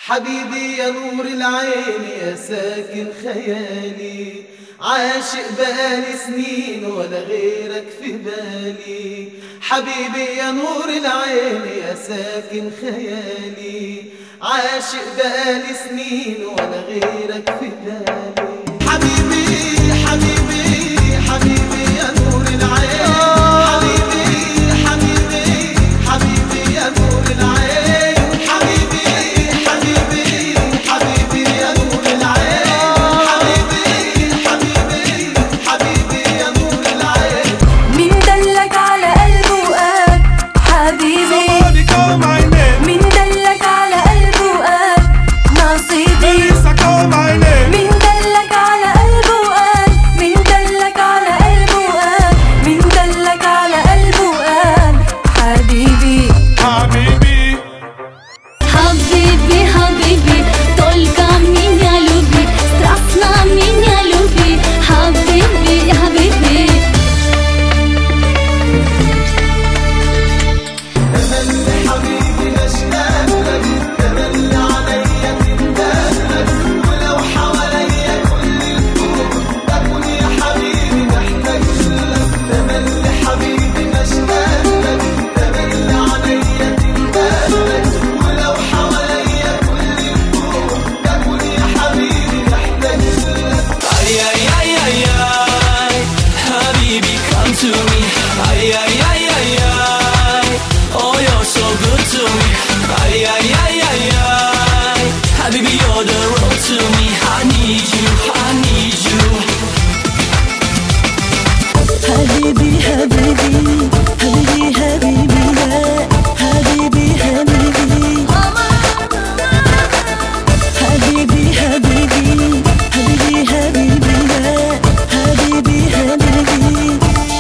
حبيبي يا نور العين يا ساكن خيالي عاشق بقالي سنين ولا غيرك في بالي حبيبي يا نور العين يا ساكن خيالي عاشق بقالي سنين ولا غيرك في بالي حبيبي حبيبي حبيبي يا نور العين حبيبي حبيبي حبيبي يا نور العين حبيبي حبيبي حبيبي يا نور العين حبيبي حبيبي حبيبي يا نور العين مين دلك على قلبه وقال حبيبي Somebody call my name. مين دلك على قلبه وقال نصيبي Melissa, call my name. مين دلك على قلبه وقال مين دلك على قلبه وقال مين دلك على قلبه وقال حبيبي Habibi, Habibi, habibi, tolka minja lubi, strasna minja lubi, habibi, habibi. تملي حبيبي مشتاق لك تملي عليا تندم لك ولو حواليا كل الكون بكون يا حبيبي محتاج لك تملي حبيبي مشتاق لك تملي عليا تندم لك ولو حواليا كل الكون بكون يا حبيبي محتاج لك Ay, ay, ay, ay, ay, Habibi, come to me. Ay, ay, ay, ay, ay, oh, you're so good to me. Ay, ay, ay, ay, ay, Habibi, you're the road to me. I need you, I need you. حبيبي حبيبي حبيبي حبيبي يا حبيبي حبيبي حبيبي حبيبي حبيبي حبيبي يا حبيبي حبيبي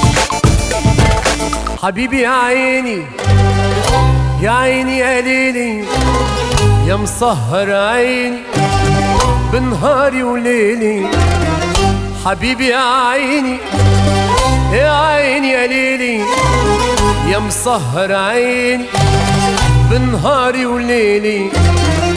حبيبي يا عيني يا عيني يا ليلي يا مسهر عيني بنهاري وليلي حبيبي يا عيني يا عيني يا ليلي يا مسهر عيني بنهاري وليلي